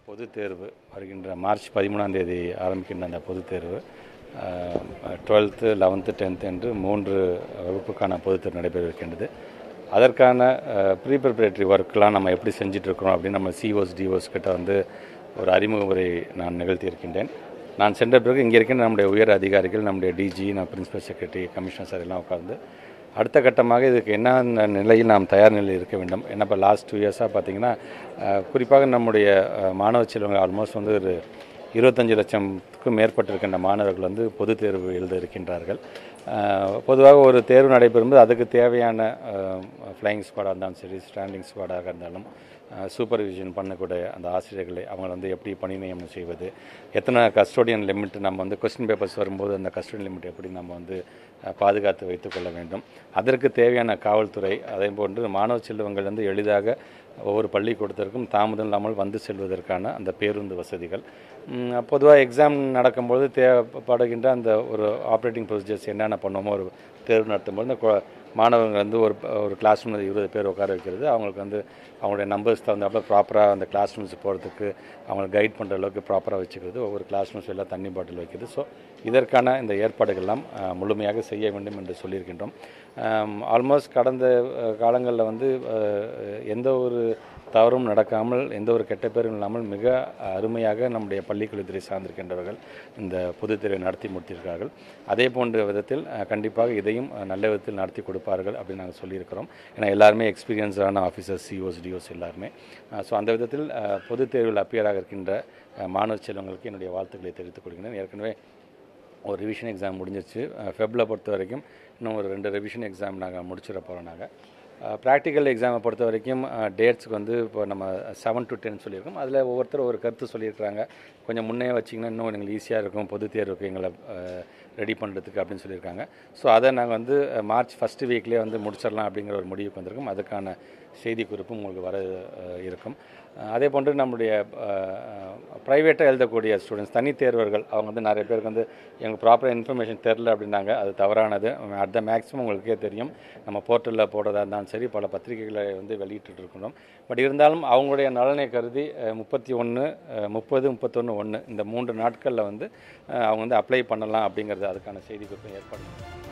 பொதுத் தேர்வு வருகின்ற மார்ச் பதிமூணாம் தேதி ஆரம்பிக்கின்ற அந்த பொதுத் தேர்வு டுவெல்த்து லெவன்த்து டென்த்து என்று மூன்று வகுப்புக்கான பொதுத் தேர்வு நடைபெற இருக்கின்றது அதற்கான ப்ரீ ப்ரிப்பரேட்டரி ஒர்க்லாம் நம்ம எப்படி செஞ்சிட்ருக்கிறோம் அப்படின்னு நம்ம சிஓஸ் டிஓஸ் கிட்ட வந்து ஒரு அறிமுக உரை நான் நிகழ்த்தி இருக்கின்றேன் நான் சென்ற பிறகு இங்கே இருக்கின்ற நம்முடைய உயர் அதிகாரிகள் நம்முடைய டிஜி நான் பிரின்சிபல் செக்ரட்டரி கமிஷனர் சார் எல்லாம் உட்கார்ந்து அடுத்த கட்டமாக இதுக்கு என்ன நிலையில் நாம் தயார் நிலையில் இருக்க வேண்டும் ஏன்னா இப்போ லாஸ்ட் டூ இயர்ஸாக பார்த்தீங்கன்னா அஹ், குறிப்பாக நம்முடைய அஹ், மாணவ செல்வங்கள் ஆல்மோஸ்ட் வந்து ஒரு இருபத்தஞ்சு லட்சத்துக்கும் மேற்பட்டிருக்கின்ற மாணவர்கள் வந்து பொதுத் தேர்வு எழுத இருக்கின்றார்கள் அஹ், பொதுவாக ஒரு தேர்வு நடைபெறும்போது அதுக்கு தேவையான ஃப்ளையிங் ஸ்குவாடாக இருந்தாலும் சரி ஸ்டாண்டிங் ஸ்குவாடாக இருந்தாலும் சூப்பர்விஷன் பண்ணக்கூடிய அந்த ஆசிரியர்களை அவங்க வந்து எப்படி பணி நியமனம் செய்வது எத்தனை கஸ்டோடியன் லிமிட் நம்ம வந்து கொஸ்டின் பேப்பர்ஸ் வரும்போது அந்த கஸ்டோடியன் லிமிட் எப்படி நம்ம வந்து அஹ், பாதுகாத்து வைத்துக்கொள்ள வேண்டும் அதற்கு தேவையான காவல்துறை அதே போன்று மாணவ செல்வங்கள் வந்து எளிதாக ஒவ்வொரு பள்ளிக்கூடத்திற்கும் தாமதம் இல்லாமல் வந்து செல்வதற்கான அந்த பேருந்து வசதிகள் பொதுவாக எக்ஸாம் நடக்கும்போது தேவைப்படுகின்ற அந்த ஒரு ஆப்ரேட்டிங் ப்ரொசீஜர்ஸ் என்னென்ன பண்ணுவோமோ ஒரு தேர்வு நடத்தும்போது இந்த கொ- மாணவர்கள் வந்து ஒரு ஒரு கிளாஸ் ரூமில் இருபது பேர் உட்கார வைக்கிறது அவங்களுக்கு வந்து அவங்களுடைய நம்பர்ஸ் தகுந்தாப்புல ப்ராப்பராக அந்த கிளாஸ் ரூம்ஸ் போகிறதுக்கு அவங்களை கைட் பண்ணுற அளவுக்கு ப்ராப்பராக வச்சுக்கிறது ஒவ்வொரு கிளாஸ் ரூம்ஸ் எல்லாம் தண்ணி பாட்டில் வைக்கிறது ஸோ இதற்கான இந்த ஏற்பாடுகள்லாம் அஹ், முழுமையாக செய்ய வேண்டும் என்று சொல்லியிருக்கின்றோம் ஆல்மோஸ்ட் கடந்த காலங்களில் வந்து அஹ், எந்த ஒரு தவறும் நடக்காமல் எந்த ஒரு கெட்ட பேரும் இல்லாமல் மிக அருமையாக நம்முடைய பள்ளிக்கல்வித்துறை சார்ந்திருக்கின்றவர்கள் இந்த பொதுத் தேர்வை நடத்தி முடித்திருக்கிறார்கள் அதே போன்ற விதத்தில் அஹ், கண்டிப்பாக இதையும் அஹ், நல்ல விதத்தில் நடத்தி கொடுப்பார்கள் அப்படின்னு நாங்கள் சொல்லியிருக்கிறோம் ஏன்னா எல்லாருமே எக்ஸ்பீரியன்ஸான ஆஃபீஸர்ஸ் சிஓஸ் டிஓஸ் எல்லாருமே ஸோ அந்த விதத்தில் அஹ், பொதுத் தேர்வில் அப்பியராக இருக்கின்ற அஹ், மாணவ செல்வங்களுக்கு என்னுடைய வாழ்த்துக்களை தெரிவித்துக் கொள்கிறேன் ஏற்கனவே ஒரு ரிவிஷன் எக்ஸாம் முடிஞ்சிருச்சு ஃபெப்பில் பொறுத்த வரைக்கும் இன்னும் ஒரு ரெண்டு ரிவிஷன் எக்ஸாம் நாங்கள் முடிச்சிட போகிறோம் நாங்கள் ப்ராக்டிக்கல் எக்ஸாமை பொறுத்த வரைக்கும் டேட்ஸ்க்கு வந்து இப்போ நம்ம செவன் டு டென் சொல்லியிருக்கோம் அதில் ஒவ்வொருத்தர் ஒரு கருத்து சொல்லியிருக்கிறாங்க கொஞ்சம் முன்னே வச்சிங்கன்னா இன்னும் எங்களுக்கு ஈஸியாக இருக்கும் பொது தேர்வுக்கு எங்களை ரெடி பண்ணுறதுக்கு அப்படின்னு சொல்லியிருக்காங்க ஸோ அதை நாங்கள் வந்து அஹ், மார்ச் ஃபஸ்ட்டு வீக்லேயே வந்து முடிச்சிடலாம் அப்படிங்கிற ஒரு முடிவுக்கு வந்திருக்கோம் அதுக்கான செய்தி குறிப்பும் உங்களுக்கு வர அஹ், இருக்கும் அஹ், அதே போன்று நம்முடைய ப்ரைவேட்டாக எழுதக்கூடிய ஸ்டூடெண்ட்ஸ் தனி தேர்வர்கள் அவங்க வந்து நிறைய பேருக்கு வந்து எங்களுக்கு ப்ராப்பர் இன்ஃபர்மேஷன் தெரில அப்படின்னாங்க அது தவறானது அட் த மேக்ஸிமம் உங்களுக்கே தெரியும் நம்ம போர்ட்டலில் போடுறதா இருந்தாலும் சரி பல பத்திரிகைகளை வந்து வெளியிட்டு இருக்கிறோம் பட் இருந்தாலும் அவங்களுடைய நலனை கருதி முப்பத்தி ஒன்று முப்பது முப்பத்தொன்று ஒன்று இந்த மூன்று நாட்களில் வந்து அஹ், அவங்க வந்து அப்ளை பண்ணலாம் அப்படிங்கிறது அதுக்கான செய்தி குறிப்பு ஏற்பாடு